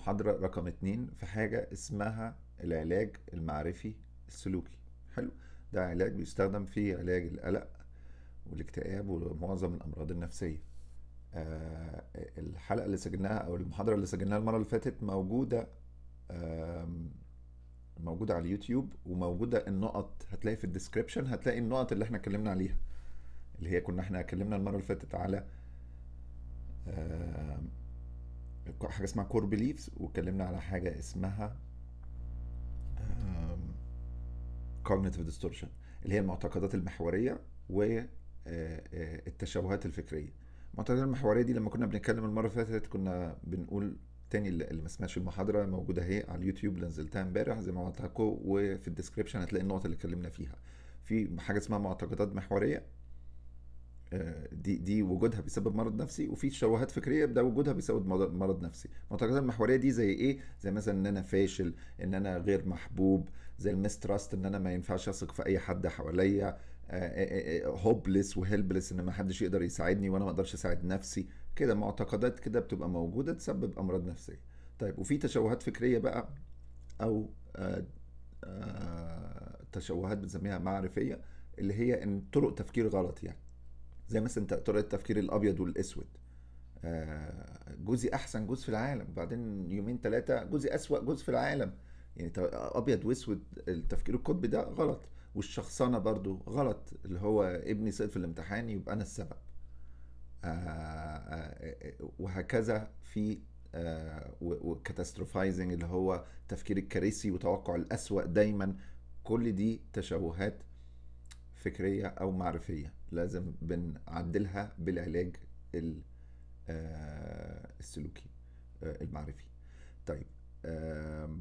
المحاضرة رقم اتنين في حاجة اسمها العلاج المعرفي السلوكي حلو ده علاج بيستخدم في علاج القلق والاكتئاب ومعظم الأمراض النفسية آه الحلقة اللي سجلناها أو المحاضرة اللي سجلناها المرة اللي فاتت موجودة آم، موجودة على اليوتيوب وموجودة النقط هتلاقي في الديسكريبشن هتلاقي النقط اللي احنا اتكلمنا عليها اللي هي كنا احنا اتكلمنا المرة اللي فاتت على آم، حاجه اسمها كور بيليفز واتكلمنا على حاجه اسمها كوجنيتيف ديستورشن اللي هي المعتقدات المحوريه والتشوهات الفكريه المعتقدات المحوريه دي لما كنا بنتكلم المره اللي فاتت كنا بنقول تاني اللي اللي ما سمعش المحاضره موجوده اهي على اليوتيوب اللي نزلتها امبارح زي ما قلت لكم وفي الديسكريبشن هتلاقي النقط اللي اتكلمنا فيها في حاجه اسمها معتقدات محوريه آه، دي دي وجودها بيسبب مرض نفسي وفي تشوهات فكريه ده وجودها بيسبب مرض مرض نفسي المعتقدات المحوريه دي زي ايه زي مثلا ان انا فاشل ان انا غير محبوب زي المستراست ان انا ما ينفعش اثق في اي حد حواليا هوبلس وهيلبلس ان ما حدش يقدر يساعدني وانا ما اقدرش اساعد نفسي كده معتقدات كده بتبقى موجوده تسبب امراض نفسيه طيب وفي تشوهات فكريه بقى او آه، آه، تشوهات بنسميها معرفيه اللي هي ان طرق تفكير غلط يعني زي مثلا ت- طريقه التفكير الابيض والاسود آه، جوزي احسن جوز في العالم بعدين يومين ثلاثه جوزي اسوأ جوز في العالم يعني ت- ابيض واسود التفكير القطبي ده غلط والشخصنه برضو غلط اللي هو ابني سقط في الامتحان يبقى انا السبب آه، آه، وهكذا في وكاتاستروفايزنج اللي هو تفكير الكارثي وتوقع الأسوأ دايما كل دي تشوهات فكرية أو معرفية لازم بنعدلها بالعلاج ال- آه، السلوكي آه، المعرفي طيب آم،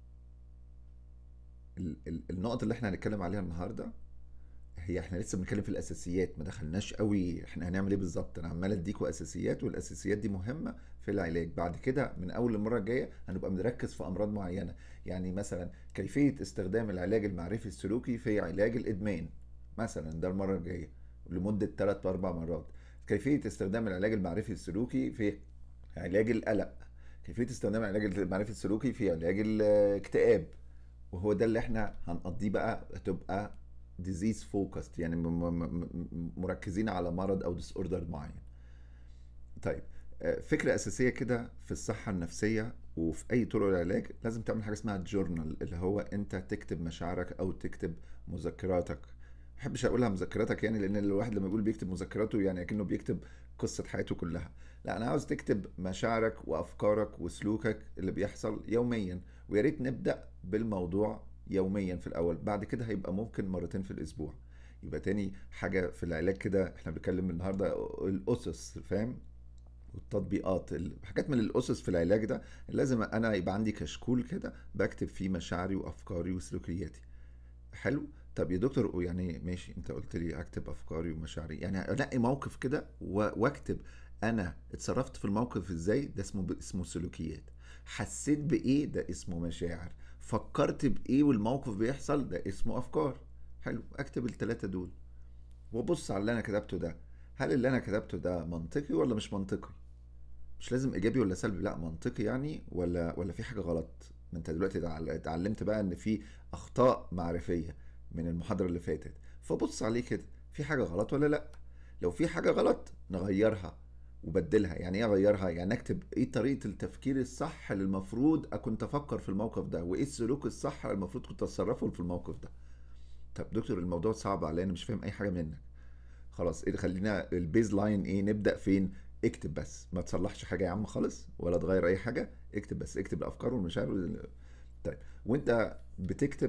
ال- ال- النقط اللي احنا هنتكلم عليها النهارده هي احنا لسه بنتكلم في الاساسيات ما دخلناش قوي احنا هنعمل ايه بالظبط انا عمال اديكوا اساسيات والاساسيات دي مهمه في العلاج بعد كده من اول المره الجايه هنبقى بنركز في امراض معينه يعني مثلا كيفيه استخدام العلاج المعرفي السلوكي في علاج الادمان مثلا ده المره الجايه لمده 3 4 مرات كيفيه استخدام العلاج المعرفي السلوكي في علاج القلق كيفيه استخدام العلاج المعرفي السلوكي في علاج الاكتئاب وهو ده اللي احنا هنقضيه بقى هتبقى ديزيز فوكست يعني م- م- م- مركزين على مرض او ديس اوردر معين طيب آه، فكرة أساسية كده في الصحة النفسية وفي أي طرق العلاج لازم تعمل حاجة اسمها جورنال اللي هو أنت تكتب مشاعرك أو تكتب مذكراتك ما بحبش أقولها مذكراتك يعني لأن الواحد لما يقول بيكتب مذكراته يعني أكنه بيكتب قصة حياته كلها لا أنا عاوز تكتب مشاعرك وأفكارك وسلوكك اللي بيحصل يوميا ويا ريت نبدأ بالموضوع يوميا في الأول بعد كده هيبقى ممكن مرتين في الأسبوع يبقى تاني حاجة في العلاج كده احنا بنتكلم النهاردة الأسس فاهم والتطبيقات ال- حاجات من الاسس في العلاج ده لازم انا يبقى عندي كشكول كده بكتب فيه مشاعري وافكاري وسلوكياتي حلو طب يا دكتور يعني ماشي انت قلت لي اكتب افكاري ومشاعري يعني انقي موقف كده و- واكتب انا اتصرفت في الموقف ازاي ده اسمه اسمه سلوكيات حسيت بايه ده اسمه مشاعر فكرت بايه والموقف بيحصل ده اسمه افكار حلو اكتب الثلاثه دول وبص على اللي انا كتبته ده هل اللي انا كتبته ده منطقي ولا مش منطقي مش لازم ايجابي ولا سلبي لا منطقي يعني ولا ولا في حاجه غلط ما انت دلوقتي اتعل- اتعلمت بقى ان في اخطاء معرفيه من المحاضره اللي فاتت فبص عليه كده في حاجه غلط ولا لا لو في حاجه غلط نغيرها وبدلها يعني ايه اغيرها يعني اكتب ايه طريقه التفكير الصح اللي المفروض كنت افكر في الموقف ده وايه السلوك الصح اللي المفروض كنت اتصرفه في الموقف ده طب دكتور الموضوع صعب عليا انا مش فاهم اي حاجه منك خلاص ايه خلينا البيز لاين ايه نبدا فين اكتب بس ما تصلحش حاجه يا عم خالص ولا تغير اي حاجه اكتب بس اكتب الافكار والمشاعر وال- طيب وانت بتكتب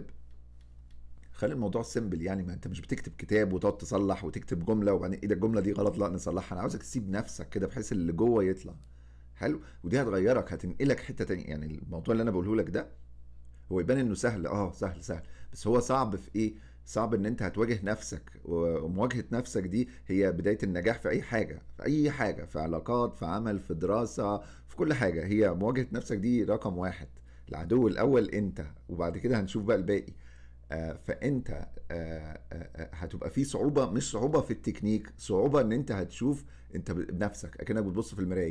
خلي الموضوع سيمبل يعني ما انت مش بتكتب كتاب وتقعد تصلح وتكتب جمله وبعدين ايه ده الجمله دي غلط لا نصلحها انا عاوزك تسيب نفسك كده بحيث اللي جوه يطلع حلو ودي هتغيرك هتنقلك حته تانية يعني الموضوع اللي انا بقوله لك ده هو يبان انه سهل اه سهل سهل بس هو صعب في ايه صعب ان انت هتواجه نفسك ومواجهة نفسك دي هي بداية النجاح في اي حاجة في اي حاجة في علاقات في عمل في دراسة في كل حاجة هي مواجهة نفسك دي رقم واحد العدو الاول انت وبعد كده هنشوف بقى الباقي آه، فانت آه، آه، آه، هتبقى في صعوبه مش صعوبه في التكنيك صعوبه ان انت هتشوف انت بنفسك اكنك بتبص في المرايه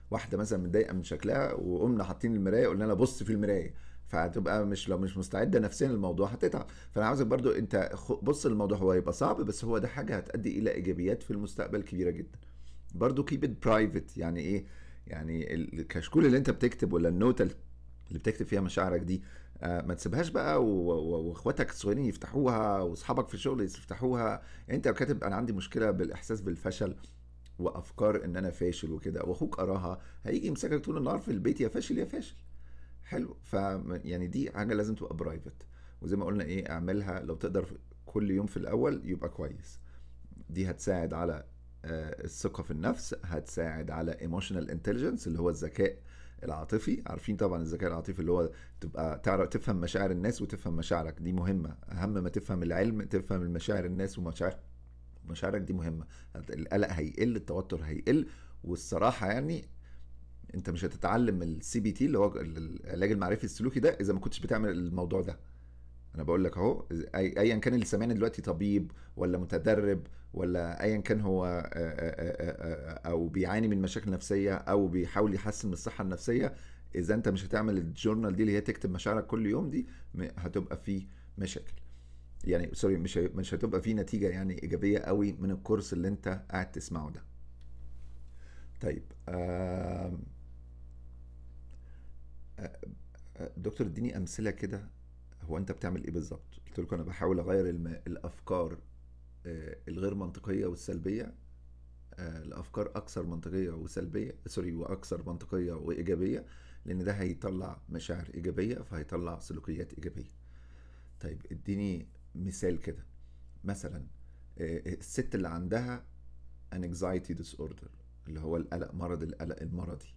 واحده مثلا متضايقه من شكلها وقمنا حاطين المرايه قلنا لها بص في المرايه فهتبقى مش لو مش مستعده نفسيا للموضوع هتتعب فانا عاوزك برضو انت خ- بص الموضوع هو هيبقى صعب بس هو ده حاجه هتؤدي الى ايجابيات في المستقبل كبيره جدا برضو keep it private يعني ايه يعني ال- الكشكول اللي انت بتكتب ولا النوتة اللي بتكتب فيها مشاعرك دي آه، ما تسيبهاش بقى و- و- واخواتك الصغيرين يفتحوها واصحابك في الشغل يفتحوها يعني انت لو كاتب انا عندي مشكله بالاحساس بالفشل وافكار ان انا فاشل وكده واخوك قراها هيجي يمسكك طول النهار في البيت يا فاشل يا فاشل حلو ف يعني دي حاجه لازم تبقى برايفت وزي ما قلنا ايه اعملها لو تقدر في- كل يوم في الاول يبقى كويس دي هتساعد على آه، الثقة في النفس هتساعد على emotional intelligence اللي هو الذكاء العاطفي عارفين طبعا الذكاء العاطفي اللي هو تبقى تعرف تفهم مشاعر الناس وتفهم مشاعرك دي مهمة أهم ما تفهم العلم تفهم المشاعر الناس ومشاعر مشاعرك دي مهمة القلق هيقل التوتر هيقل والصراحة يعني انت مش هتتعلم السي بي تي اللي هو العلاج المعرفي السلوكي ده اذا ما كنتش بتعمل الموضوع ده انا بقول لك اهو أي- ايا كان اللي سامعني دلوقتي طبيب ولا متدرب ولا ايا كان هو آه، آه، آه، آه، او بيعاني من مشاكل نفسيه او بيحاول يحسن من الصحه النفسيه اذا انت مش هتعمل الجورنال دي اللي هي تكتب مشاعرك كل يوم دي م- هتبقى في مشاكل يعني سوري مش هي- مش هتبقى في نتيجه يعني ايجابيه قوي من الكورس اللي انت قاعد تسمعه ده طيب آم، آه، دكتور اديني امثله كده هو انت بتعمل ايه بالظبط قلت لكم انا بحاول اغير الم... الافكار آه، الغير منطقيه والسلبيه آه، لافكار اكثر منطقيه وسلبيه سوري واكثر منطقيه وايجابيه لان ده هيطلع مشاعر ايجابيه فهيطلع سلوكيات ايجابيه طيب اديني مثال كده مثلا آه، الست اللي عندها anxiety disorder اللي هو القلق مرض القلق المرضي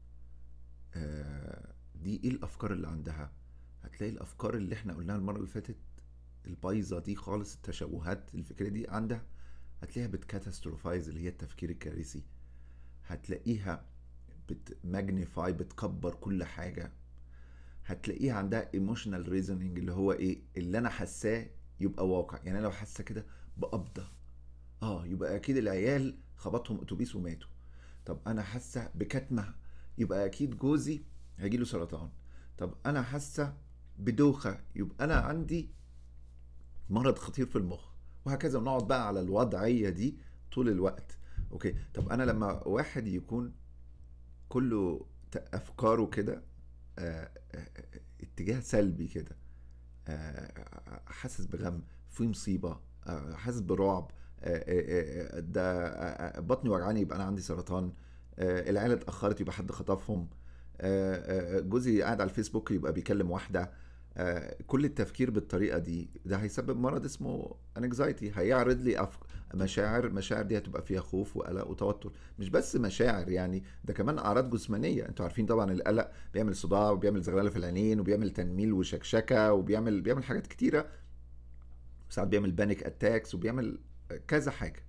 آه، دي ايه الافكار اللي عندها هتلاقي الافكار اللي احنا قلناها المره اللي فاتت البايظه دي خالص التشوهات الفكريه دي عندها هتلاقيها بتكاتاستروفايز اللي هي التفكير الكارثي هتلاقيها بتماجنيفاي بتكبر كل حاجه هتلاقيها عندها ايموشنال ريزونينج اللي هو ايه اللي انا حاساه يبقى واقع يعني انا لو حاسه كده بقبضه اه يبقى اكيد العيال خبطهم اتوبيس وماتوا طب انا حاسه بكتمه يبقى اكيد جوزي هيجيله سرطان طب انا حاسه بدوخه يبقى انا عندي مرض خطير في المخ وهكذا ونقعد بقى على الوضعيه دي طول الوقت اوكي طب انا لما واحد يكون كله ت- افكاره كده آه، آه، آه، اتجاه سلبي كده آه، حاسس بغم في مصيبه آه، حاسس برعب آه، آه، آه، ده آه، آه، بطني وجعاني يبقى انا عندي سرطان آه، العيله اتاخرت يبقى حد خطفهم آه، آه، جوزي قاعد على الفيسبوك يبقى بيكلم واحده آه، كل التفكير بالطريقه دي ده هيسبب مرض اسمه انكزايتي هيعرض لي أف... مشاعر مشاعر دي هتبقى فيها خوف وقلق وتوتر مش بس مشاعر يعني ده كمان اعراض جسمانيه انتوا عارفين طبعا القلق بيعمل صداع وبيعمل زغلله في العينين وبيعمل تنميل وشكشكه وبيعمل بيعمل حاجات كتيره ساعات بيعمل بانيك اتاكس وبيعمل كذا حاجه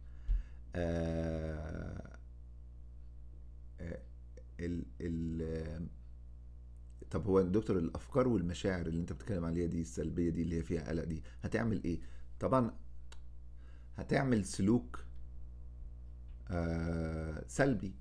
آه... آه... ال... ال... طب هو دكتور الافكار والمشاعر اللي انت بتتكلم عليها دي السلبيه دي اللي هي فيها قلق دي هتعمل ايه طبعا هتعمل سلوك آه سلبي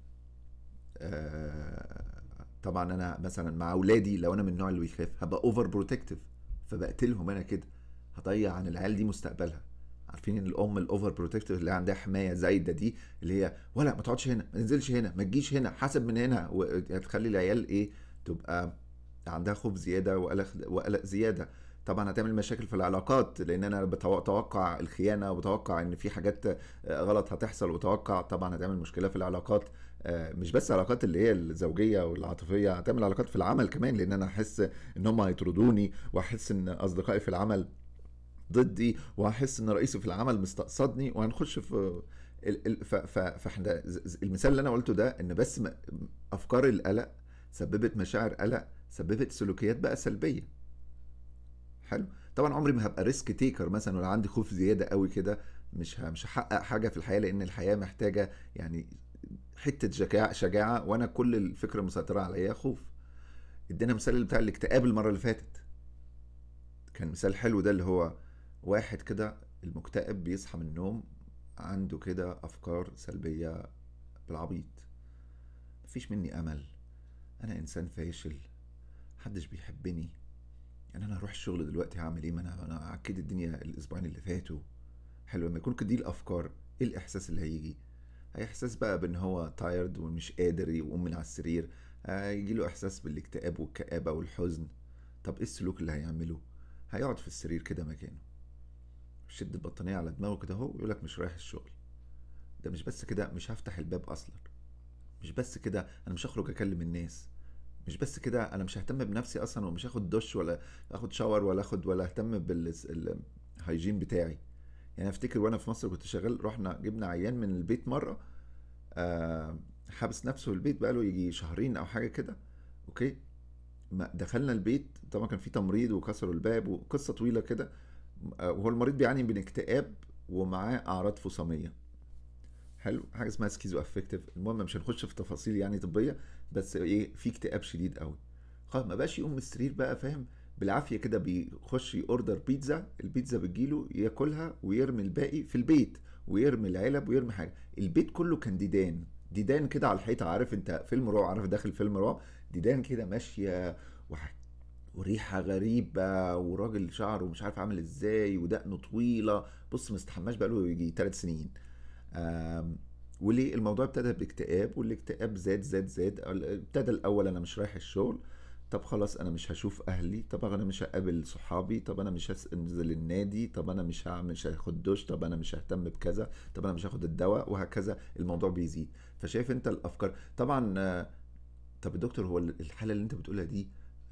آه طبعا انا مثلا مع اولادي لو انا من النوع اللي بيخاف هبقى اوفر بروتكتيف فبقتلهم انا كده هضيع عن العيال دي مستقبلها عارفين ان الام الاوفر بروتكتيف اللي عندها حمايه زايده دي اللي هي ولا ما تقعدش هنا ما تنزلش هنا ما تجيش هنا حاسب من هنا وهتخلي العيال ايه تبقى عندها خوف زياده وقلق وقلق زياده طبعا هتعمل مشاكل في العلاقات لان انا بتوقع الخيانه وبتوقع ان في حاجات غلط هتحصل وتوقع طبعا هتعمل مشكله في العلاقات مش بس علاقات اللي هي الزوجيه والعاطفيه هتعمل علاقات في العمل كمان لان انا احس ان هم هيطردوني واحس ان اصدقائي في العمل ضدي واحس ان رئيسي في العمل مستقصدني وهنخش في فاحنا المثال اللي انا قلته ده ان بس افكار القلق سببت مشاعر قلق سببت سلوكيات بقى سلبيه حلو طبعا عمري ما هبقى ريسك تيكر مثلا ولا عندي خوف زياده قوي كده مش مش هحقق حاجه في الحياه لان الحياه محتاجه يعني حته شجاعه شجاعه وانا كل الفكره مسيطره عليا خوف ادينا مثال بتاع الاكتئاب المره اللي فاتت كان مثال حلو ده اللي هو واحد كده المكتئب بيصحى من النوم عنده كده افكار سلبيه بالعبيط مفيش مني امل انا انسان فاشل محدش بيحبني يعني انا هروح الشغل دلوقتي هعمل ايه ما انا انا عكيت الدنيا الاسبوعين اللي فاتوا حلو لما يكون كده دي الافكار ايه الاحساس اللي هيجي هي احساس بقى بان هو تايرد ومش قادر يقوم من على السرير هيجي له احساس بالاكتئاب والكآبة والحزن طب ايه السلوك اللي هيعمله هيقعد في السرير كده مكانه شد البطانية على دماغه كده اهو يقول لك مش رايح الشغل ده مش بس كده مش هفتح الباب اصلا مش بس كده انا مش هخرج اكلم الناس مش بس كده انا مش ههتم بنفسي اصلا ومش هاخد دش ولا اخد شاور ولا اخد ولا اهتم بالهيجين بتاعي يعني افتكر وانا في مصر كنت شغال رحنا جبنا عيان من البيت مره آه حابس نفسه في البيت بقاله يجي شهرين او حاجه كده اوكي ما دخلنا البيت طبعا كان في تمريض وكسروا الباب وقصه طويله كده آه وهو المريض بيعاني من اكتئاب ومعاه اعراض فصاميه حلو حاجه اسمها سكيزو افكتيف المهم مش هنخش في تفاصيل يعني طبيه بس ايه في اكتئاب شديد قوي خلاص ما بقاش يقوم من السرير بقى فاهم بالعافيه كده بيخش يوردر بيتزا البيتزا بتجيله ياكلها ويرمي الباقي في البيت ويرمي العلب ويرمي حاجه البيت كله كان ديدان ديدان كده على الحيطه عارف انت فيلم رعب عارف داخل فيلم رعب ديدان كده ماشيه وح... وريحه غريبه وراجل شعره مش عارف عامل ازاي ودقنه طويله بص ما استحماش بقاله يجي ثلاث سنين آم... وليه الموضوع ابتدى باكتئاب والاكتئاب زاد زاد زاد ابتدى الاول انا مش رايح الشغل طب خلاص انا مش هشوف اهلي طب انا مش هقابل صحابي طب انا مش هنزل النادي طب انا مش هعمل مش هاخد دش طب انا مش ههتم بكذا طب انا مش هاخد الدواء وهكذا الموضوع بيزيد فشايف انت الافكار طبعا طب الدكتور هو الحاله اللي انت بتقولها دي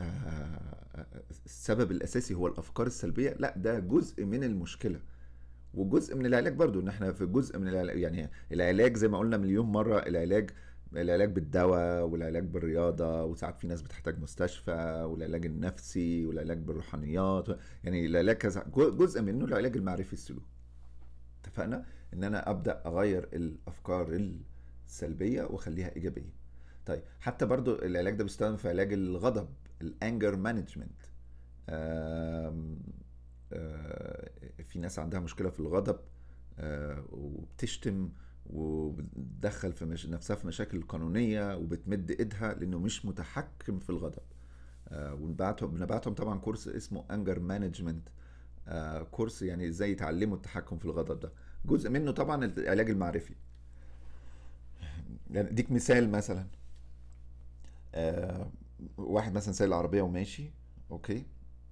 السبب الاساسي هو الافكار السلبيه لا ده جزء من المشكله وجزء من العلاج برضو ان احنا في جزء من العلاج يعني العلاج زي ما قلنا مليون مره العلاج العلاج بالدواء والعلاج بالرياضه وساعات في ناس بتحتاج مستشفى والعلاج النفسي والعلاج بالروحانيات يعني العلاج كذا جزء منه العلاج المعرفي السلوك اتفقنا ان انا ابدا اغير الافكار السلبيه واخليها ايجابيه طيب حتى برضو العلاج ده بيستخدم في علاج الغضب الانجر مانجمنت في ناس عندها مشكله في الغضب وبتشتم وبتدخل في مش... نفسها في مشاكل قانونيه وبتمد ايدها لانه مش متحكم في الغضب آه ونبعتهم بنبعتهم طبعا كورس اسمه انجر مانجمنت آه كورس يعني ازاي يتعلموا التحكم في الغضب ده جزء منه طبعا العلاج المعرفي يعني اديك مثال مثلا آه واحد مثلا سايق العربيه وماشي اوكي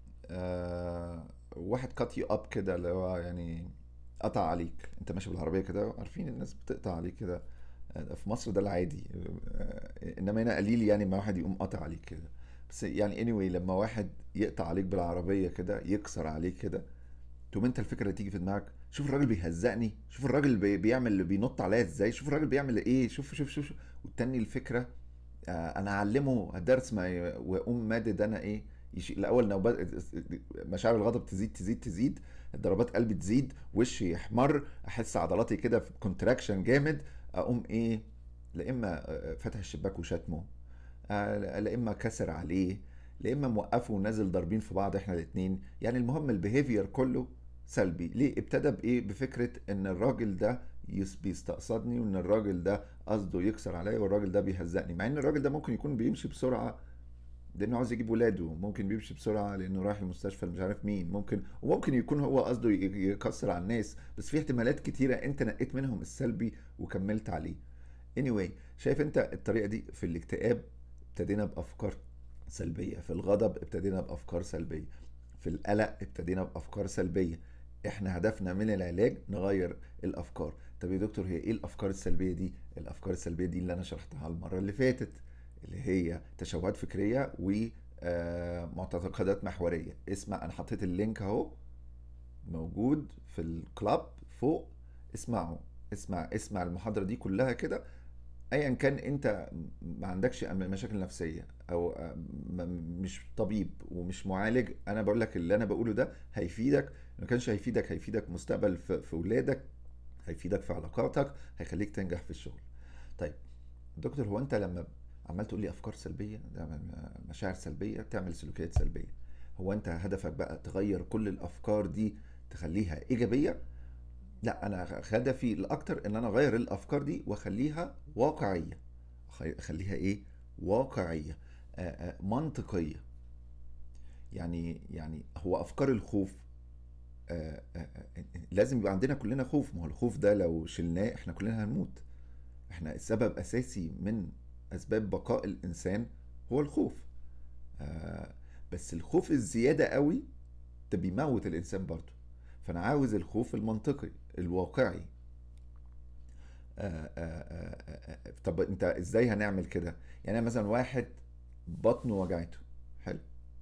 آه واحد كات يو اب كده اللي هو يعني قطع عليك انت ماشي بالعربيه كده عارفين الناس بتقطع عليك كده في مصر ده العادي انما هنا قليل يعني ما واحد يقوم قاطع عليك كده بس يعني anyway لما واحد يقطع عليك بالعربيه كده يكسر عليك كده تقوم انت الفكره اللي تيجي في دماغك شوف الراجل بيهزقني شوف الراجل بي بيعمل اللي بينط عليا ازاي شوف الراجل بيعمل ايه شوف شوف شوف, شوف. والتاني الفكره آه انا اعلمه درس ما واقوم مادد انا ايه يشي... الاول نوبات مشاعر الغضب تزيد تزيد تزيد ضربات قلبي تزيد وشي يحمر احس عضلاتي كده في كونتراكشن جامد اقوم ايه لا اما فتح الشباك وشتمه لا اما كسر عليه لا اما موقفه ونازل ضاربين في بعض احنا الاثنين يعني المهم البيهيفير كله سلبي ليه ابتدى بايه بفكره ان الراجل ده بيستقصدني وان الراجل ده قصده يكسر عليا والراجل ده بيهزقني مع ان الراجل ده ممكن يكون بيمشي بسرعه لانه عاوز يجيب ولاده ممكن بيمشي بسرعه لانه رايح المستشفى مش عارف مين ممكن وممكن يكون هو قصده يكسر على الناس بس في احتمالات كتيره انت نقيت منهم السلبي وكملت عليه anyway شايف انت الطريقه دي في الاكتئاب ابتدينا بافكار سلبيه في الغضب ابتدينا بافكار سلبيه في القلق ابتدينا بافكار سلبيه احنا هدفنا من العلاج نغير الافكار طب يا دكتور هي ايه الافكار السلبيه دي الافكار السلبيه دي اللي انا شرحتها المره اللي فاتت اللي هي تشوهات فكريه ومعتقدات محوريه اسمع انا حطيت اللينك اهو موجود في الكلاب فوق اسمعوا اسمع اسمع المحاضره دي كلها كده ايا كان انت ما عندكش مشاكل نفسيه او مش طبيب ومش معالج انا بقول لك اللي انا بقوله ده هيفيدك ما كانش هيفيدك هيفيدك مستقبل في ولادك هيفيدك في علاقاتك هيخليك تنجح في الشغل طيب دكتور هو انت لما عمال تقول لي افكار سلبيه مشاعر سلبيه تعمل سلوكيات سلبيه هو انت هدفك بقى تغير كل الافكار دي تخليها ايجابيه لا انا هدفي الاكتر ان انا اغير الافكار دي واخليها واقعيه خي- خليها ايه واقعيه آه، آه، منطقيه يعني يعني هو افكار الخوف آه، آه، آه، لازم يبقى عندنا كلنا خوف ما هو الخوف ده لو شلناه احنا كلنا هنموت احنا السبب اساسي من اسباب بقاء الانسان هو الخوف آه، بس الخوف الزياده قوي ده بيموت الانسان برضه فانا عاوز الخوف المنطقي الواقعي آه، آه، آه، آه، طب انت ازاي هنعمل كده يعني مثلا واحد بطنه وجعته حلو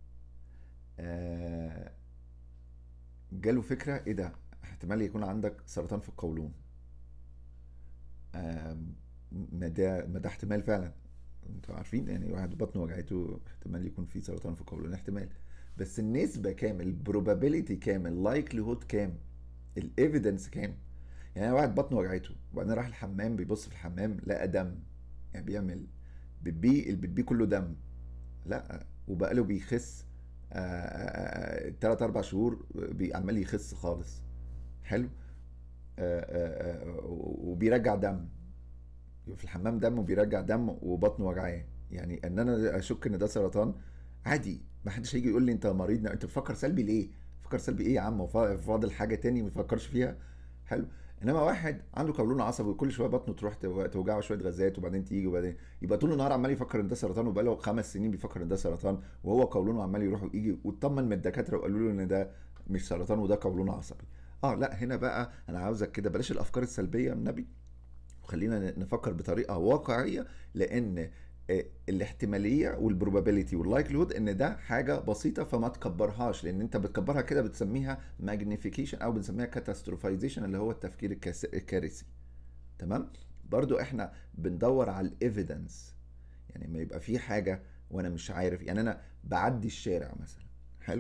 آه، جاله فكره ايه ده احتمال يكون عندك سرطان في القولون آم، ما ده ما ده احتمال فعلا انتوا عارفين يعني واحد بطنه وجعته احتمال يكون فيه سرطان في القولون احتمال بس النسبة كام البروبابيليتي كام اللايكليهود كام الايفيدنس كام يعني واحد بطنه وجعته وبعدين راح الحمام بيبص في الحمام لقى دم يعني بيعمل بيبي البيبي كله دم لا وبقاله بيخس آه، آه، آه، تلات اربع شهور بي- عمال يخس خالص حلو آه، آه، آه، وبيرجع دم في الحمام دم وبيرجع دم وبطنه وجعاه يعني ان انا اشك ان ده سرطان عادي ما حدش هيجي يقول لي انت مريض انت بتفكر سلبي ليه بتفكر سلبي ايه يا عم وفا- فاضل حاجه تاني ما تفكرش فيها حلو انما واحد عنده قولون عصبي وكل شويه بطنه تروح تو- توجعه شويه غازات وبعدين تيجي وبعدين يبقى طول النهار عمال يفكر ان ده سرطان وبقاله خمس سنين بيفكر ان ده سرطان وهو قولونه عمال يروح ويجي واطمن من الدكاتره وقالوا له ان ده مش سرطان وده قولون عصبي اه لا هنا بقى انا عاوزك كده بلاش الافكار السلبيه من النبي وخلينا نفكر بطريقه واقعيه لان آه، الاحتماليه والبروبابيليتي واللايكليهود ان ده حاجه بسيطه فما تكبرهاش لان انت بتكبرها كده بتسميها ماجنيفيكيشن او بنسميها كاتاستروفايزيشن اللي هو التفكير الكاس- الكارثي تمام برضو احنا بندور على الايفيدنس يعني ما يبقى في حاجه وانا مش عارف يعني انا بعدي الشارع مثلا حلو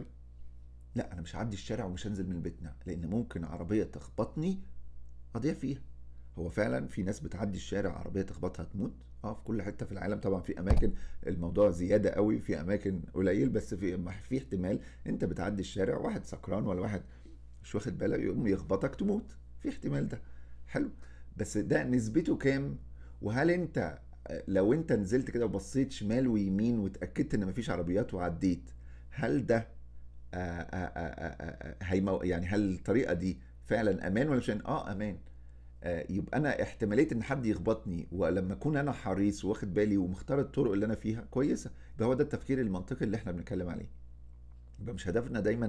لا انا مش هعدي الشارع ومش هنزل من بيتنا لان ممكن عربيه تخبطني اضيع فيها هو فعلا في ناس بتعدي الشارع عربيه تخبطها تموت اه في كل حته في العالم طبعا في اماكن الموضوع زياده قوي في اماكن قليل بس في في احتمال انت بتعدي الشارع واحد سكران ولا واحد مش واخد بالك يقوم يخبطك تموت في احتمال ده حلو بس ده نسبته كام وهل انت لو انت نزلت كده وبصيت شمال ويمين واتاكدت ان مفيش عربيات وعديت هل ده آه، آه، آه، آه، آه، هيمو يعني هل الطريقه دي فعلا امان ولا مش أمان؟ اه امان آه، يبقى انا احتماليه ان حد يخبطني ولما اكون انا حريص واخد بالي ومختار الطرق اللي انا فيها كويسه يبقى هو ده التفكير المنطقي اللي احنا بنتكلم عليه يبقى مش هدفنا دايما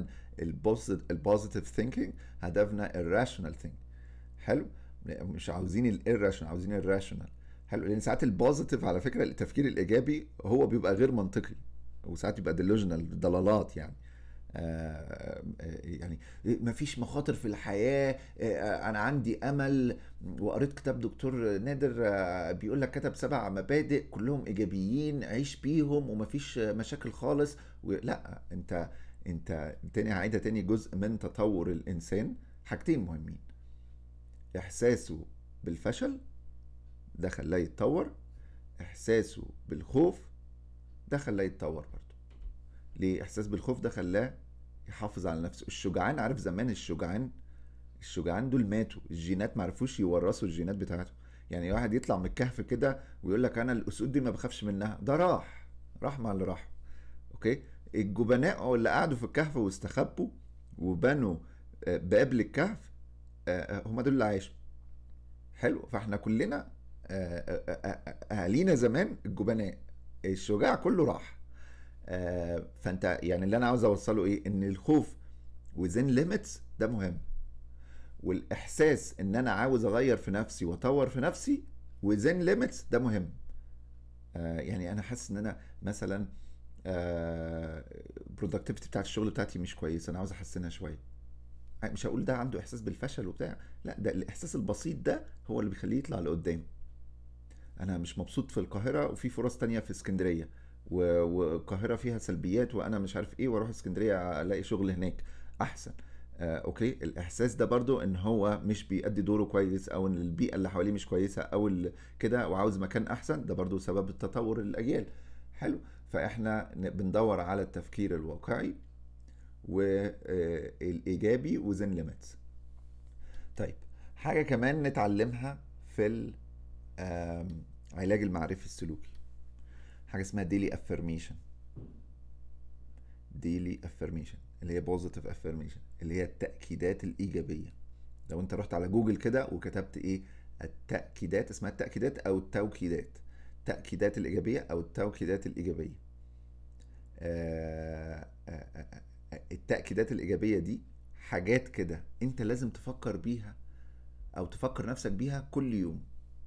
البوزيتيف ثينكينج هدفنا الراشونال ثينك حلو مش عاوزين الايراشونال عاوزين الراشونال حلو لان ساعات البوزيتيف على فكره التفكير الايجابي هو بيبقى غير منطقي وساعات يبقى ديلوجنال ضلالات يعني آه، آه، يعني مفيش مخاطر في الحياة آه، أنا عندي أمل وقريت كتاب دكتور نادر آه، بيقول لك كتب سبع مبادئ كلهم إيجابيين عيش بيهم ومفيش مشاكل خالص و- لا أنت أنت تاني هعيدها تاني جزء من تطور الإنسان حاجتين مهمين إحساسه بالفشل ده خلاه يتطور إحساسه بالخوف ده خلاه يتطور برضه ليه احساس بالخوف ده خلاه يحافظ على نفسه الشجعان عارف زمان الشجعان الشجعان دول ماتوا الجينات ما عرفوش يورثوا الجينات بتاعته يعني واحد يطلع من الكهف كده ويقول لك انا الاسود دي ما بخافش منها ده راح راح مع اللي راح اوكي الجبناء أو اللي قعدوا في الكهف واستخبوا وبنوا آه، باب للكهف آه، آه، هم دول اللي عاشوا حلو فاحنا كلنا آه، آه، آه، آه، اهالينا زمان الجبناء الشجاع كله راح آه، فانت يعني اللي انا عاوز اوصله ايه ان الخوف وزين ليميتس ده مهم والاحساس ان انا عاوز اغير في نفسي واطور في نفسي وزين ليميتس ده مهم آه، يعني انا حاسس ان انا مثلا البرودكتيفيتي بتاعت الشغل بتاعتي مش كويسه انا عاوز احسنها شويه مش هقول ده عنده احساس بالفشل وبتاع لا ده الاحساس البسيط ده هو اللي بيخليه يطلع لقدام انا مش مبسوط في القاهره وفي فرص تانية في اسكندريه و- والقاهره فيها سلبيات وانا مش عارف ايه واروح اسكندريه الاقي شغل هناك احسن آه، اوكي الاحساس ده برضو ان هو مش بيأدي دوره كويس او ان البيئه اللي حواليه مش كويسه او ال- كده وعاوز مكان احسن ده برضو سبب التطور الاجيال حلو فاحنا ن- بندور على التفكير الواقعي والايجابي وزن ليميتس طيب حاجه كمان نتعلمها في ال آم، علاج المعرفي السلوكي حاجه اسمها ديلي افرميشن ديلي افرميشن اللي هي بوزيتيف افرميشن اللي هي التاكيدات الايجابيه لو انت رحت على جوجل كده وكتبت ايه التاكيدات اسمها التاكيدات او التوكيدات التاكيدات الايجابيه او التوكيدات الايجابيه آه، آه، آه، التاكيدات الايجابيه دي حاجات كده انت لازم تفكر بيها او تفكر نفسك بيها كل يوم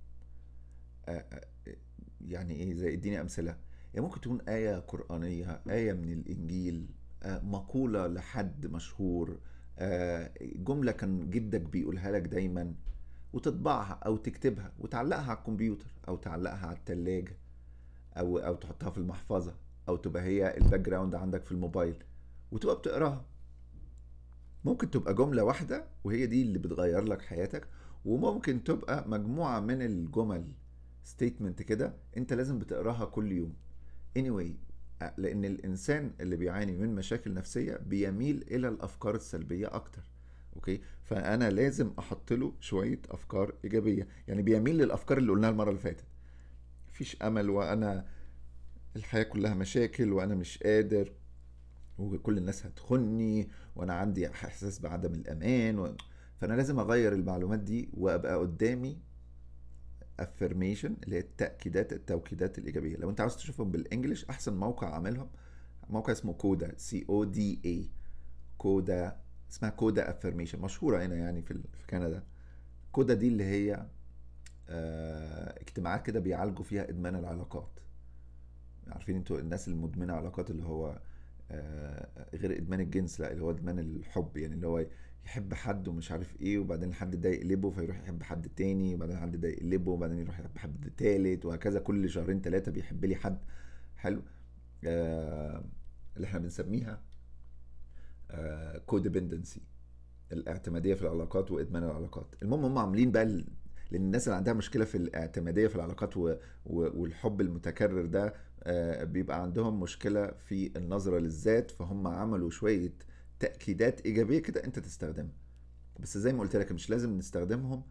يعني ايه زي اديني امثله يعني ممكن تكون آية قرآنية آية من الإنجيل مقولة لحد مشهور جملة كان جدك بيقولها لك دايما وتطبعها أو تكتبها وتعلقها على الكمبيوتر أو تعلقها على التلاجة أو أو تحطها في المحفظة أو تبقى هي الباك جراوند عندك في الموبايل وتبقى بتقراها ممكن تبقى جملة واحدة وهي دي اللي بتغير لك حياتك وممكن تبقى مجموعة من الجمل ستيتمنت كده انت لازم بتقراها كل يوم anyway لان الانسان اللي بيعاني من مشاكل نفسيه بيميل الى الافكار السلبيه اكتر اوكي فانا لازم احط له شويه افكار ايجابيه يعني بيميل للافكار اللي قلناها المره اللي فاتت مفيش امل وانا الحياه كلها مشاكل وانا مش قادر وكل الناس هتخني وانا عندي احساس بعدم الامان و... فانا لازم اغير المعلومات دي وابقى قدامي affirmation اللي هي التاكيدات التوكيدات الايجابيه لو انت عاوز تشوفهم بالانجلش احسن موقع عاملهم موقع اسمه كودا سي او دي اي كودا اسمها كودا افرميشن مشهوره هنا يعني في في كندا كودا دي اللي هي آه اجتماعات كده بيعالجوا فيها ادمان العلاقات عارفين انتوا الناس المدمنه علاقات اللي هو آه غير ادمان الجنس لا اللي هو ادمان الحب يعني اللي هو يحب حد ومش عارف ايه وبعدين الحد ده يقلبه فيروح يحب حد تاني وبعدين الحد ده يقلبه وبعدين يروح يحب حد تالت وهكذا كل شهرين ثلاثة بيحب لي حد حلو آه اللي احنا بنسميها آه كوديبندنسي الاعتمادية في العلاقات وإدمان العلاقات المهم هم عاملين بقى لان الناس اللي عندها مشكله في الاعتماديه في العلاقات و... و... والحب المتكرر ده آه بيبقى عندهم مشكله في النظره للذات فهم عملوا شويه تاكيدات ايجابيه كده انت تستخدمها بس زي ما قلت لك مش لازم نستخدمهم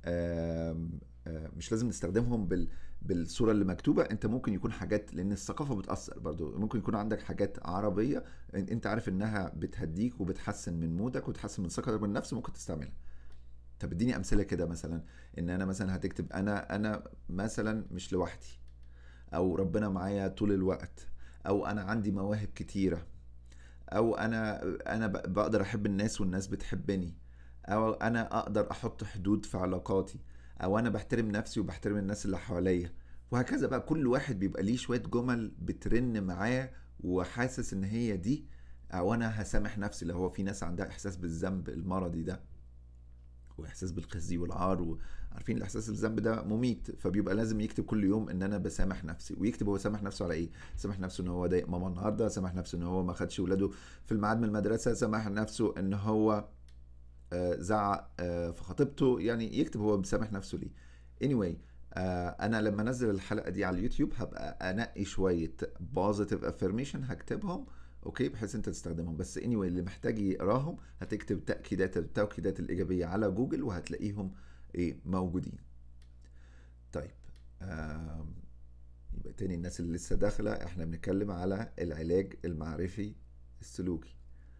مش لازم نستخدمهم بال بالصوره اللي مكتوبه انت ممكن يكون حاجات لان الثقافه بتاثر برضو ممكن يكون عندك حاجات عربيه انت عارف انها بتهديك وبتحسن من مودك وتحسن من ثقتك بالنفس ممكن تستعملها طب اديني امثله كده مثلا ان انا مثلا هتكتب انا انا مثلا مش لوحدي او ربنا معايا طول الوقت او انا عندي مواهب كتيره او انا انا بقدر احب الناس والناس بتحبني او انا اقدر احط حدود في علاقاتي او انا بحترم نفسي وبحترم الناس اللي حواليا وهكذا بقى كل واحد بيبقى ليه شويه جمل بترن معاه وحاسس ان هي دي او انا هسامح نفسي اللي هو في ناس عندها احساس بالذنب المرضي ده واحساس بالخزي والعار وعارفين الاحساس الذنب ده مميت فبيبقى لازم يكتب كل يوم ان انا بسامح نفسي ويكتب هو سامح نفسه على ايه سامح نفسه ان هو ضايق ماما النهارده سامح نفسه ان هو ما خدش ولاده في الميعاد من المدرسه سامح نفسه ان هو زعق في خطيبته يعني يكتب هو بيسامح نفسه ليه anyway انا لما انزل الحلقه دي على اليوتيوب هبقى انقي شويه بوزيتيف افرميشن هكتبهم اوكي بحيث انت تستخدمهم بس اني anyway اللي محتاج يقراهم هتكتب تاكيدات التوكيدات الايجابيه على جوجل وهتلاقيهم ايه موجودين طيب يبقى تاني الناس اللي لسه داخله احنا بنتكلم على العلاج المعرفي السلوكي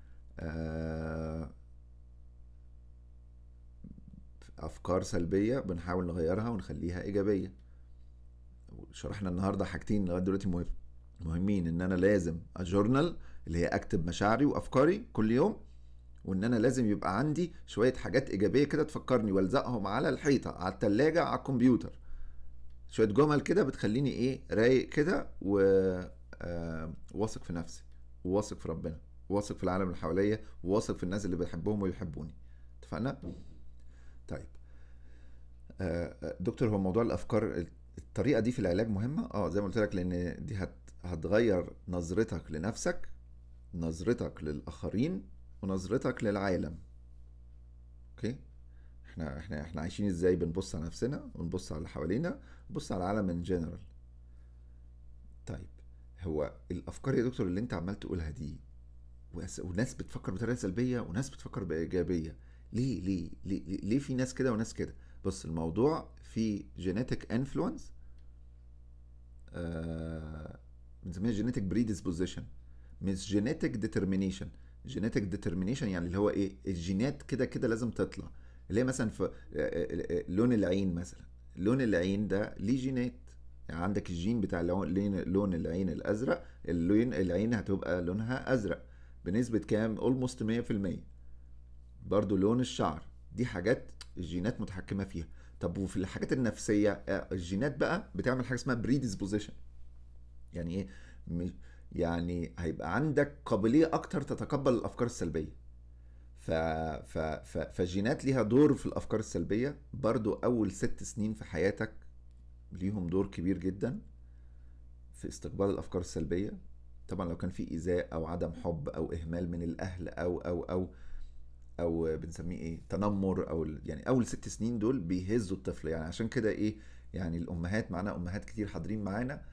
افكار سلبيه بنحاول نغيرها ونخليها ايجابيه شرحنا النهارده حاجتين لغايه دلوقتي مهمين ان انا لازم اجورنال اللي هي اكتب مشاعري وافكاري كل يوم وان انا لازم يبقى عندي شويه حاجات ايجابيه كده تفكرني والزقهم على الحيطه على التلاجة على الكمبيوتر شويه جمل كده بتخليني ايه رايق كده و آه واثق في نفسي وواثق في ربنا واثق في العالم اللي حواليا وواثق في الناس اللي بحبهم ويحبوني اتفقنا طيب آه دكتور هو موضوع الافكار الطريقه دي في العلاج مهمه اه زي ما قلت لك لان دي هت هتغير نظرتك لنفسك نظرتك للاخرين ونظرتك للعالم اوكي احنا احنا احنا عايشين ازاي بنبص على نفسنا ونبص على اللي حوالينا ونبص على العالم ان جنرال طيب هو الافكار يا دكتور اللي انت عمال تقولها دي وناس بتفكر بطريقه سلبيه وناس بتفكر بايجابيه ليه ليه ليه, ليه في ناس كده وناس كده بص الموضوع في جينيتك انفلونس آه بنسميها جينيتك بريدisposition مش جينيتك ديترمينيشن جينيتك ديترمينيشن يعني اللي هو ايه الجينات كده كده لازم تطلع اللي هي مثلا في آه، آه، آه، لون العين مثلا لون العين ده ليه جينات يعني عندك الجين بتاع لون لون العين الازرق اللون العين هتبقى لونها ازرق بنسبة كام اولموست 100% برضو لون الشعر دي حاجات الجينات متحكمة فيها طب وفي الحاجات النفسية آه، الجينات بقى بتعمل حاجة اسمها بريدisposition يعني ايه م- يعني هيبقى عندك قابلية اكتر تتقبل الافكار السلبية ف... ف... ف... فالجينات ليها دور في الافكار السلبية برضو اول ست سنين في حياتك ليهم دور كبير جدا في استقبال الافكار السلبية طبعا لو كان في ايذاء او عدم حب او اهمال من الاهل او او او او بنسميه ايه تنمر او ال- يعني اول ست سنين دول بيهزوا الطفل يعني عشان كده ايه يعني الامهات معانا امهات كتير حاضرين معانا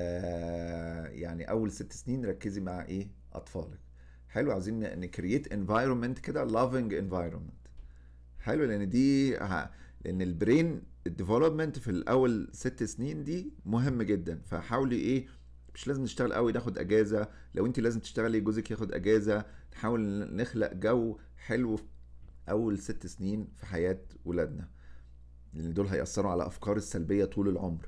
آه يعني اول ست سنين ركزي مع ايه اطفالك حلو عايزين نكرييت انفايرمنت كده لافينج انفايرمنت حلو لان دي ه- لان البرين الديفلوبمنت في الاول ست سنين دي مهم جدا فحاولي ايه مش لازم نشتغل قوي ناخد اجازه لو انت لازم تشتغلي جوزك ياخد اجازه نحاول نخلق جو حلو في اول ست سنين في حياه ولادنا لان دول هيأثروا على افكار السلبيه طول العمر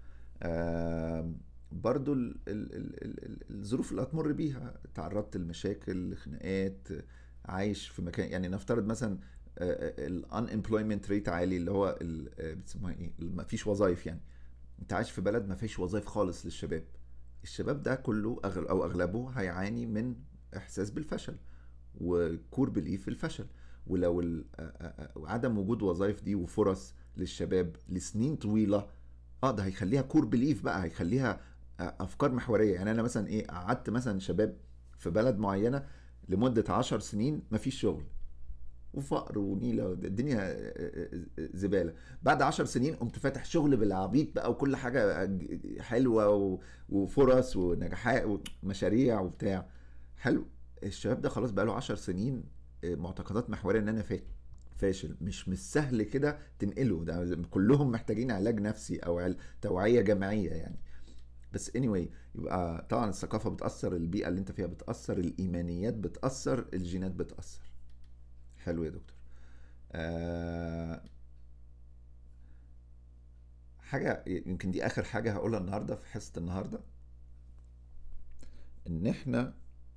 آم، برضو ال- ال- ال- ال- ال- الظروف اللي هتمر بيها تعرضت لمشاكل خناقات عايش في مكان يعني نفترض مثلا الانemployment ريت عالي اللي هو ال- آه، بتسموها ايه ما فيش وظايف يعني انت عايش في بلد ما فيش وظايف خالص للشباب الشباب ده كله أغل او اغلبه هيعاني من احساس بالفشل وكور بليف في الفشل ولو ال- آه، آه، آه، عدم وجود وظائف دي وفرص للشباب لسنين طويله اه ده هيخليها كور بليف بقى هيخليها آه، افكار محوريه يعني انا مثلا ايه قعدت مثلا شباب في بلد معينه لمده عشر سنين مفيش شغل وفقر ونيله الدنيا آه، آه، آه، زباله بعد عشر سنين قمت فاتح شغل بالعبيط بقى وكل حاجه حلوه و- وفرص ونجاحات ومشاريع وبتاع حلو الشباب ده خلاص بقى له عشر سنين آه، معتقدات محوريه ان انا فا- فاشل مش مش سهل كده تنقله ده كلهم محتاجين علاج نفسي او عل- توعيه جماعيه يعني بس anyway يبقى طبعا الثقافه بتاثر البيئه اللي انت فيها بتاثر الايمانيات بتاثر الجينات بتاثر حلو يا دكتور آه حاجه يمكن دي اخر حاجه هقولها النهارده في حصه النهارده ان احنا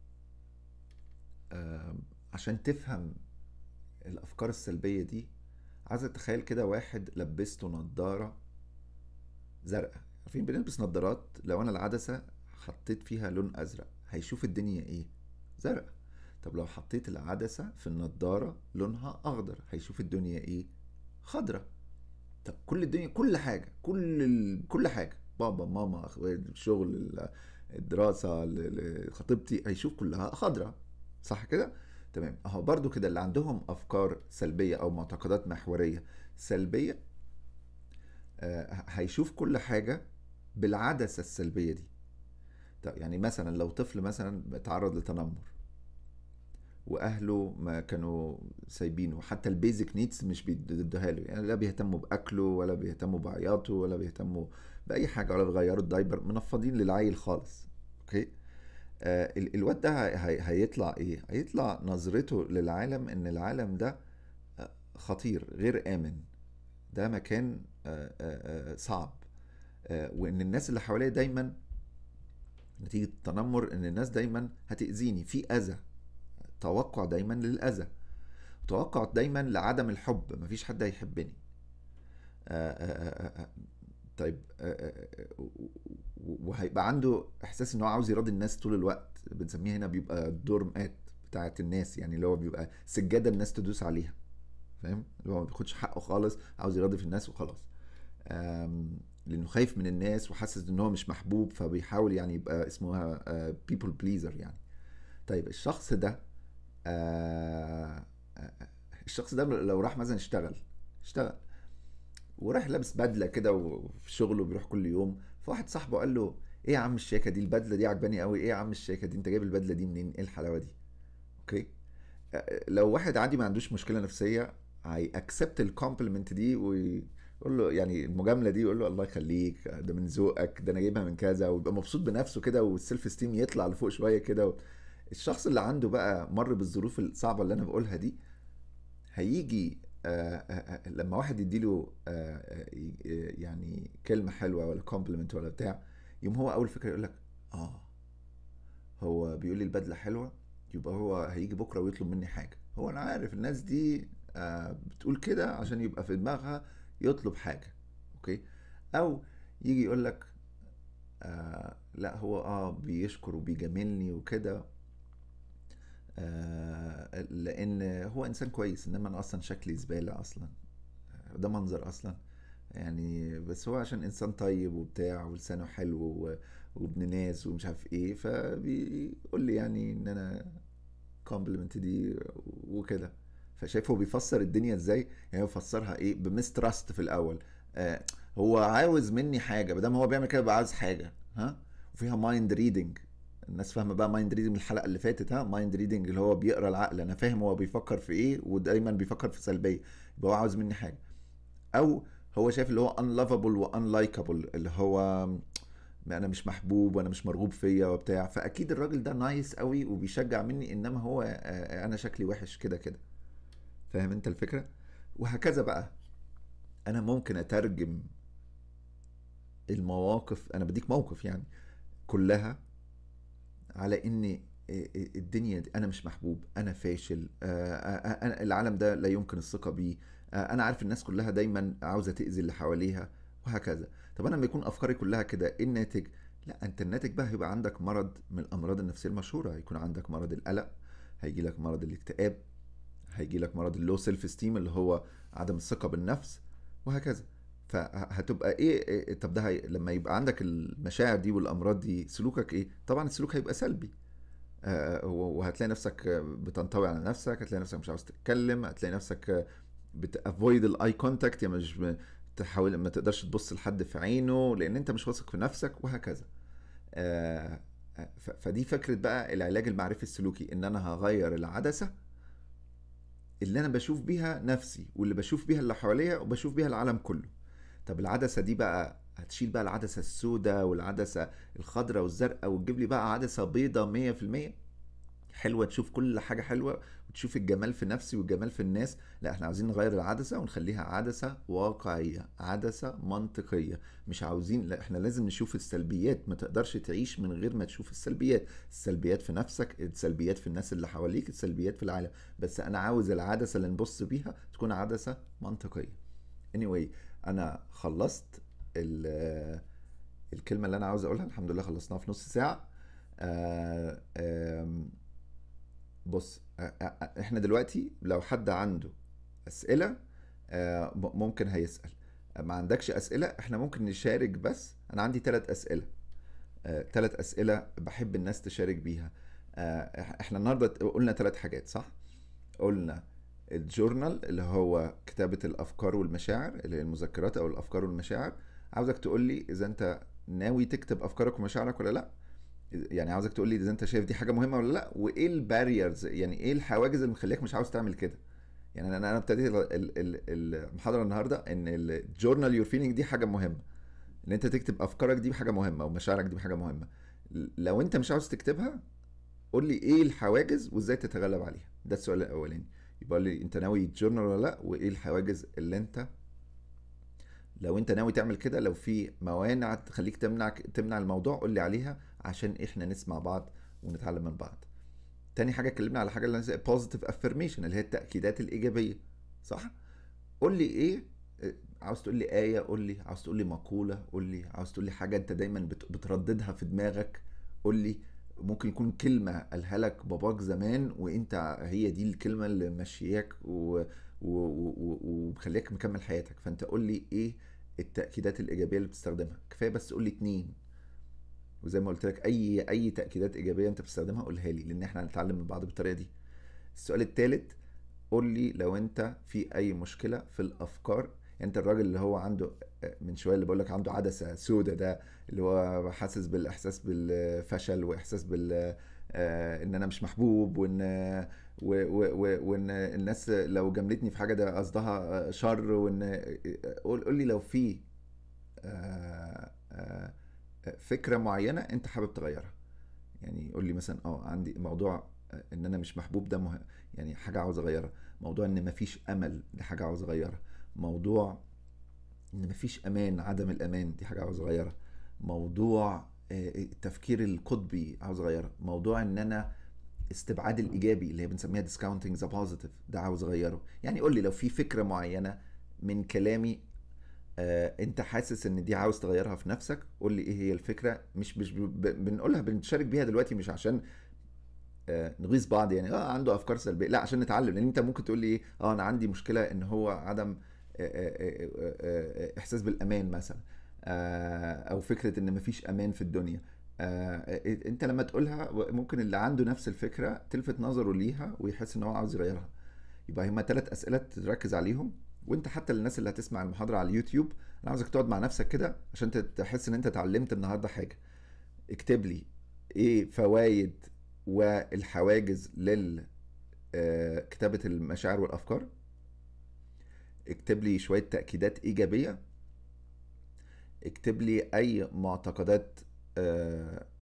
آه عشان تفهم الافكار السلبيه دي عايز اتخيل كده واحد لبسته نظاره زرقاء عارفين بنلبس نظارات لو انا العدسه حطيت فيها لون ازرق هيشوف الدنيا ايه زرقاء طب لو حطيت العدسه في النضاره لونها اخضر هيشوف الدنيا ايه خضرة طب كل الدنيا كل حاجه كل ال... كل حاجه بابا ماما اخوات الشغل ال- الدراسه ال- ال- خطيبتي هيشوف كلها خضرة صح كده تمام اهو برضو كده اللي عندهم افكار سلبيه او معتقدات محوريه سلبيه آه، هيشوف كل حاجه بالعدسه السلبيه دي طب يعني مثلا لو طفل مثلا اتعرض لتنمر واهله ما كانوا سايبينه حتى البيزك نيدز مش بيدوها له يعني لا بيهتموا باكله ولا بيهتموا بعياطه ولا بيهتموا باي حاجه ولا بيغيروا الدايبر منفضين للعيل خالص اوكي آه ال- الواد ده هي- هي- هيطلع ايه هيطلع نظرته للعالم ان العالم ده آه، خطير غير امن ده مكان آه، آه، آه، صعب آه، وان الناس اللي حواليه دايما نتيجة التنمر ان الناس دايما هتأذيني في اذى توقع دايما للاذى توقع دايما لعدم الحب مفيش حد هيحبني آه، آه، آه، آه، طيب آه، آه، آه، وهيبقى عنده احساس ان هو عاوز يراضي الناس طول الوقت بنسميه هنا بيبقى الدور مات بتاعت الناس يعني اللي هو بيبقى سجادة الناس تدوس عليها فاهم اللي هو ما بياخدش حقه خالص عاوز يراضي في الناس وخلاص آم، لانه خايف من الناس وحاسس ان هو مش محبوب فبيحاول يعني يبقى اسمها بيبل بليزر يعني طيب الشخص ده آه، آه، الشخص ده لو راح مثلا اشتغل اشتغل وراح لابس بدله كده وفي شغله بيروح كل يوم فواحد صاحبه قال له ايه يا عم الشياكه دي البدله دي عجباني قوي ايه يا عم الشياكه دي انت جايب البدله دي منين ايه الحلاوه دي اوكي آه، لو واحد عادي ما عندوش مشكله نفسيه هي اكسبت الكومبلمنت دي وي- قول له يعني المجامله دي يقول له الله يخليك ده من ذوقك ده انا جايبها من كذا ويبقى مبسوط بنفسه كده والسيلف ستيم يطلع لفوق شويه كده الشخص اللي عنده بقى مر بالظروف الصعبه اللي انا بقولها دي هيجي آه، آه، آه، لما واحد يديله يعني كلمه حلوه ولا كومبلمنت ولا بتاع يوم هو اول فكره يقول لك اه هو بيقول لي البدله حلوه يبقى هو هيجي بكره ويطلب مني حاجه هو انا عارف الناس دي بتقول كده عشان يبقى في دماغها يطلب حاجه اوكي او يجي يقول لك آه لا هو اه بيشكر وبيجاملني وكده آه لان هو انسان كويس انما انا اصلا شكلي زباله اصلا ده منظر اصلا يعني بس هو عشان انسان طيب وبتاع ولسانه حلو وابن ناس ومش عارف ايه فبيقول لي يعني ان انا كومبلمنت دي وكده فشايف هو بيفسر الدنيا ازاي يعني هو بيفسرها ايه بمسترست في الاول آه هو عاوز مني حاجه ما دام هو بيعمل كده بقى عاوز حاجه ها وفيها مايند ريدنج الناس فاهمه بقى مايند ريدنج من الحلقه اللي فاتت ها مايند ريدنج اللي هو بيقرا العقل انا فاهم هو بيفكر في ايه ودايما بيفكر في سلبيه يبقى هو عاوز مني حاجه او هو شايف اللي هو unlovable وانلايكابل اللي هو انا مش محبوب وانا مش مرغوب فيا وبتاع فاكيد الراجل ده نايس قوي وبيشجع مني انما هو آه، انا شكلي وحش كده كده فاهم انت الفكره وهكذا بقى انا ممكن اترجم المواقف انا بديك موقف يعني كلها على ان الدنيا دي انا مش محبوب انا فاشل أنا العالم ده لا يمكن الثقه بيه انا عارف الناس كلها دايما عاوزه تاذي اللي حواليها وهكذا طب انا لما يكون افكاري كلها كده ايه الناتج لا انت الناتج بقى هيبقى عندك مرض من الامراض النفسيه المشهوره هيكون عندك مرض القلق هيجي لك مرض الاكتئاب هيجي لك مرض اللو سيلف ستيم اللي هو عدم الثقه بالنفس وهكذا فهتبقى ايه, إيه طب ده هي لما يبقى عندك المشاعر دي والامراض دي سلوكك ايه طبعا السلوك هيبقى سلبي آه وهتلاقي نفسك بتنطوي على نفسك هتلاقي نفسك مش عاوز تتكلم هتلاقي نفسك بتافويد الاي كونتاكت يعني مش تحاول ما تقدرش تبص لحد في عينه لان انت مش واثق في نفسك وهكذا آه فدي فكره بقى العلاج المعرفي السلوكي ان انا هغير العدسه اللي انا بشوف بيها نفسي واللي بشوف بيها اللي حواليا وبشوف بيها العالم كله طب العدسه دي بقى هتشيل بقى العدسه السوداء والعدسه الخضراء والزرقاء وتجيب لي بقى عدسه بيضاء 100% حلوه تشوف كل حاجه حلوه وتشوف الجمال في نفسي والجمال في الناس لا احنا عاوزين نغير العدسه ونخليها عدسه واقعيه عدسه منطقيه مش عاوزين لا احنا لازم نشوف السلبيات ما تقدرش تعيش من غير ما تشوف السلبيات السلبيات في نفسك السلبيات في الناس اللي حواليك السلبيات في العالم بس انا عاوز العدسه اللي نبص بيها تكون عدسه منطقيه anyway انا خلصت الكلمه اللي انا عاوز اقولها الحمد لله خلصناها في نص ساعه آه، بص احنا دلوقتي لو حد عنده اسئله ممكن هيسال ما عندكش اسئله احنا ممكن نشارك بس انا عندي ثلاث اسئله ثلاث اسئله بحب الناس تشارك بيها احنا النهارده قلنا ثلاث حاجات صح قلنا الجورنال اللي هو كتابة الأفكار والمشاعر اللي هي المذكرات أو الأفكار والمشاعر عاوزك تقول لي إذا أنت ناوي تكتب أفكارك ومشاعرك ولا لأ يعني عاوزك تقول لي إذا أنت شايف دي حاجة مهمة ولا لأ وإيه الباريرز يعني إيه الحواجز اللي مخليك مش عاوز تعمل كده يعني أنا أنا ابتديت المحاضرة النهاردة إن الجورنال يور فيلينج دي حاجة مهمة إن أنت تكتب أفكارك دي حاجة مهمة ومشاعرك دي حاجة مهمة لو أنت مش عاوز تكتبها قول لي إيه الحواجز وإزاي تتغلب عليها ده السؤال الأولاني يبقى لي انت ناوي تجورنال ولا لا وايه الحواجز اللي انت لو انت ناوي تعمل كده لو في موانع تخليك تمنع تمنع الموضوع قول لي عليها عشان احنا نسمع بعض ونتعلم من بعض تاني حاجه اتكلمنا على حاجه اللي هي بوزيتيف افرميشن اللي هي التاكيدات الايجابيه صح قول لي ايه عاوز تقول لي آية قول لي عاوز تقول لي مقولة قول لي عاوز تقول لي حاجة أنت دايما بترددها في دماغك قول لي ممكن يكون كلمة قالها لك باباك زمان وانت هي دي الكلمة اللي ماشياك ومخليك مكمل حياتك فانت قول لي ايه التأكيدات الإيجابية اللي بتستخدمها كفاية بس قول لي اتنين وزي ما قلت لك اي اي تأكيدات إيجابية انت بتستخدمها قولها لي لان احنا هنتعلم من بعض بالطريقة دي السؤال الثالث قول لي لو انت في اي مشكلة في الافكار انت الراجل اللي هو عنده من شويه اللي بقول لك عنده عدسه سودة ده اللي هو حاسس بالاحساس بالفشل واحساس بال آه ان انا مش محبوب وان و- و- و- وان الناس لو جاملتني في حاجه ده قصدها شر وان قول قول لي لو في آه، آه، فكره معينه انت حابب تغيرها يعني قول لي مثلا اه عندي موضوع آه، ان انا مش محبوب ده مهم يعني حاجه عاوز اغيرها موضوع ان مفيش امل دي حاجه عاوز اغيرها موضوع ان مفيش امان عدم الامان دي حاجه عاوز اغيرها موضوع آه، التفكير القطبي عاوز اغيرها موضوع ان انا استبعاد الايجابي اللي هي بنسميها discounting the positive ده عاوز اغيره يعني قول لي لو في فكره معينه من كلامي آه، انت حاسس ان دي عاوز تغيرها في نفسك قول لي ايه هي الفكره مش مش ب- بنقولها بنشارك بيها دلوقتي مش عشان آه، نغيظ بعض يعني اه عنده افكار سلبيه لا عشان نتعلم لان انت ممكن تقول لي ايه اه انا عندي مشكله ان هو عدم آه، آه، آه، آه، احساس بالامان مثلا آه، او فكره ان مفيش امان في الدنيا آه، آه، انت لما تقولها ممكن اللي عنده نفس الفكره تلفت نظره ليها ويحس ان هو عاوز يغيرها يبقى هما ثلاث اسئله تركز عليهم وانت حتى للناس اللي هتسمع المحاضره على اليوتيوب انا عاوزك تقعد مع نفسك كده عشان تحس ان انت اتعلمت النهارده حاجه اكتب لي ايه فوائد والحواجز لل آه، كتابة المشاعر والأفكار اكتب لي شوية تأكيدات إيجابية اكتب لي أي معتقدات آه،